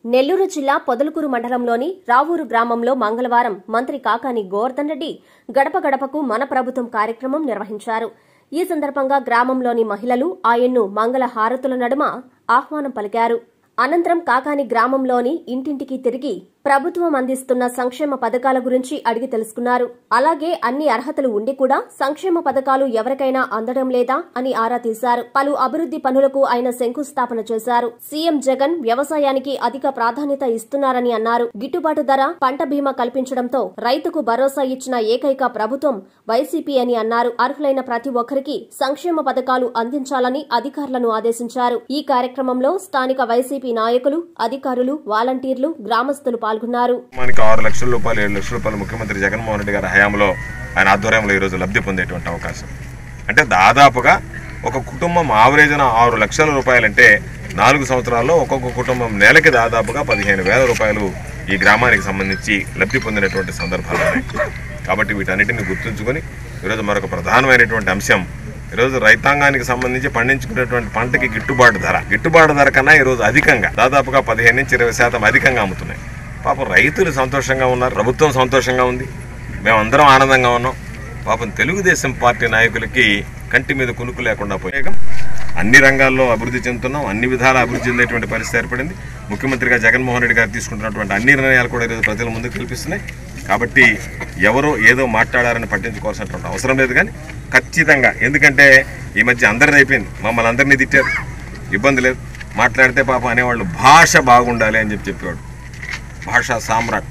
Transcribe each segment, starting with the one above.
నెల్లూరు జిల్లా పొదలకూరు మండలంలోని రావూరు గ్రామంలో మంగళవారం మంత్రి కాకాని గోవర్ధన్ రెడ్డి గడప గడపకు మన ప్రభుత్వం కార్యక్రమం నిర్వహించారు ఈ సందర్భంగా గ్రామంలోని మహిళలు ఆయన్ను మంగళ హారతుల నడుమ ఆహ్వానం పలికారు అనంతరం కాకాని గ్రామంలోని ఇంటింటికి తిరిగి ప్రభుత్వం అందిస్తున్న సంక్షేమ పథకాల గురించి అడిగి తెలుసుకున్నారు అలాగే అన్ని అర్హతలు ఉండి కూడా సంక్షేమ పథకాలు ఎవరికైనా అందడం లేదా అని ఆరా తీశారు పలు అభివృద్ది పనులకు ఆయన శంకుస్థాపన చేశారు సీఎం జగన్ వ్యవసాయానికి అధిక ప్రాధాన్యత ఇస్తున్నారని అన్నారు గిట్టుబాటు ధర పంట బీమా కల్పించడంతో రైతుకు భరోసా ఇచ్చిన ఏకైక ప్రభుత్వం వైసీపీ అని అన్నారు అర్హులైన ప్రతి ఒక్కరికి సంక్షేమ పథకాలు అందించాలని అధికారులను ఆదేశించారు ఈ కార్యక్రమంలో స్థానిక వైసీపీ నాయకులు అధికారులు వాలంటీర్లు గ్రామస్తులు పాల్గొన్నారు మనకి ఆరు లక్షల రూపాయలు ఏడు లక్షల రూపాయలు ముఖ్యమంత్రి జగన్మోహన్ రెడ్డి గారి హయాంలో ఆయన ఆధ్వర్యంలో ఈరోజు లబ్ధి పొందేటువంటి అవకాశం అంటే దాదాపుగా ఒక కుటుంబం ఆవరేజ్న ఆరు లక్షల రూపాయలంటే నాలుగు సంవత్సరాల్లో ఒక్కొక్క కుటుంబం నెలకి దాదాపుగా పదిహేను వేల రూపాయలు ఈ గ్రామానికి సంబంధించి లబ్ధి పొందినటువంటి సందర్భాలు ఉన్నాయి కాబట్టి వీటన్నిటిని గుర్తుంచుకొని ఈరోజు మరొక ప్రధానమైనటువంటి అంశం ఈరోజు రైతాంగానికి సంబంధించి పండించుకునేటువంటి పంటకి గిట్టుబాటు ధర గిట్టుబాటు ధర కన్నా ఈరోజు అధికంగా దాదాపుగా పదిహేను నుంచి ఇరవై శాతం అధికంగా అమ్ముతున్నాయి పాపం రైతులు సంతోషంగా ఉన్నారు ప్రభుత్వం సంతోషంగా ఉంది మేమందరం ఆనందంగా ఉన్నాం పాపం తెలుగుదేశం పార్టీ నాయకులకి కంటి మీద కునుకు లేకుండా పోయాక అన్ని రంగాల్లో అభివృద్ధి చెందుతున్నాం అన్ని విధాల అభివృద్ధి చెందేటువంటి పరిస్థితి ఏర్పడింది ముఖ్యమంత్రిగా జగన్మోహన్ రెడ్డి గారు తీసుకుంటున్నటువంటి అన్ని నిర్ణయాలు కూడా ఈరోజు ప్రజల ముందుకు కల్పిస్తున్నాయి కాబట్టి ఎవరో ఏదో మాట్లాడారని పట్టించుకోవాల్సినటువంటి అవసరం లేదు కానీ ఖచ్చితంగా ఎందుకంటే ఈ మధ్య అందరిది అయిపోయింది మమ్మల్ని అందరినీ తిట్టారు ఇబ్బంది లేదు మాట్లాడితే పాపం అనేవాళ్ళు భాష బాగుండాలి అని చెప్పి చెప్పేవాడు భాషా సామ్రాట్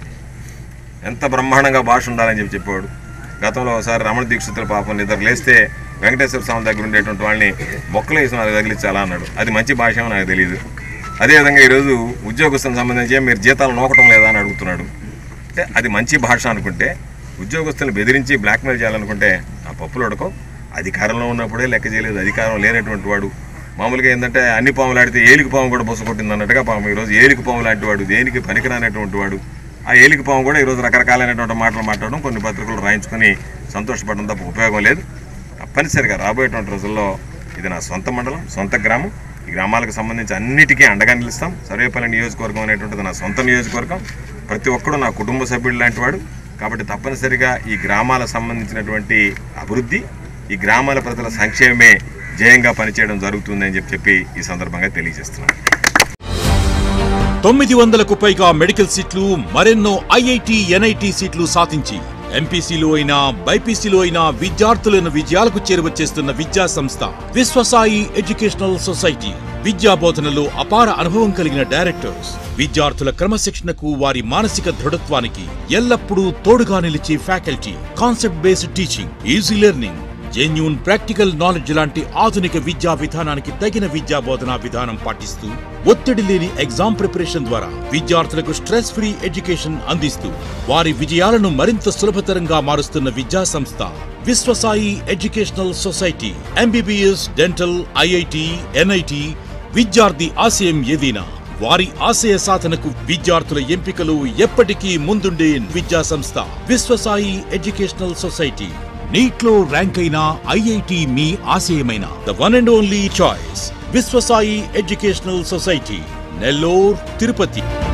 ఎంత బ్రహ్మాండంగా భాష ఉండాలని చెప్పి చెప్పేవాడు గతంలో ఒకసారి రమణ దీక్షితుల పాపం నిద్ర లేస్తే వెంకటేశ్వర స్వామి దగ్గర ఉండేటువంటి వాళ్ళని బొక్కలు వేసి నాకు తగిలించాలా అన్నాడు అది మంచి భాష ఏమో నాకు తెలియదు అదేవిధంగా ఈరోజు ఉద్యోగస్తులకు సంబంధించి మీరు జీతాలు నోకటం లేదా అని అడుగుతున్నాడు అంటే అది మంచి భాష అనుకుంటే ఉద్యోగస్తులను బెదిరించి బ్లాక్మెయిల్ చేయాలనుకుంటే ఆ పప్పులు ఉడకో అధికారంలో ఉన్నప్పుడే లెక్క చేయలేదు అధికారం లేనటువంటి వాడు మామూలుగా ఏంటంటే అన్ని పాములు ఆడితే ఏలికి పాము కూడా బొస కొట్టింది అన్నట్టుగా పాము ఈరోజు ఏలికి పాము లాంటి వాడు దేనికి పనికిరానటువంటి వాడు ఆ ఏలికి పాము కూడా ఈరోజు రకరకాలైనటువంటి మాటలు మాట్లాడడం కొన్ని పత్రికలు రాయించుకొని సంతోషపడడం తప్ప ఉపయోగం లేదు తప్పనిసరిగా రాబోయేటువంటి రోజుల్లో ఇది నా సొంత మండలం సొంత గ్రామం ఈ గ్రామాలకు సంబంధించి అన్నిటికీ అండగా నిలుస్తాం సర్వేపల్లి నియోజకవర్గం అనేటువంటిది నా సొంత నియోజకవర్గం ప్రతి ఒక్కడు నా కుటుంబ సభ్యుడు లాంటి వాడు కాబట్టి తప్పనిసరిగా ఈ గ్రామాలకు సంబంధించినటువంటి అభివృద్ధి ఈ గ్రామాల ప్రజల సంక్షేమమే జయంగా పనిచేయడం జరుగుతుందని చెప్పి చెప్పి ఈ సందర్భంగా తెలియజేస్తున్నాను తొమ్మిది వందలకు పైగా మెడికల్ సీట్లు మరెన్నో ఐఐటి ఎన్ఐటి సీట్లు సాధించి ఎంపీసీలో అయినా బైపీసీలో అయినా విద్యార్థులను విజయాలకు చేరువచేస్తున్న విద్యా సంస్థ విశ్వసాయి ఎడ్యుకేషనల్ సొసైటీ విద్యా బోధనలో అపార అనుభవం కలిగిన డైరెక్టర్స్ విద్యార్థుల క్రమశిక్షణకు వారి మానసిక దృఢత్వానికి ఎల్లప్పుడూ తోడుగా నిలిచే faculty concept based teaching easy learning genuine practical knowledge లాంటి ఆధునిక విద్యా విధానానికి తగిన విద్యా బోధనా విధానం పాటిస్తూ ఒత్తిడి లేని ఎగ్జామ్ ప్రిపరేషన్ ద్వారా విద్యార్థులకు స్ట్రెస్ ఫ్రీ ఎడ్యుకేషన్ అందిస్తూ వారి విజయాలను మరింత సులభతరంగా మారుస్తున్న విద్యా సంస్థ Viswasai educational society MBBS dental IIT NIT విద్యార్థి ఆశయం ఏదైనా వారి ఆశయ సాధనకు విద్యార్థుల ఎంపికలు ఎప్పటికీ ముందుండే విద్యా సంస్థ విశ్వసాయి ఎడ్యుకేషనల్ సొసైటీ నీట్ లో ర్యాంక్ అయిన ఐఐటి మీ ఆశయమైన the one and only choice Viswasai educational society Nellore Tirupati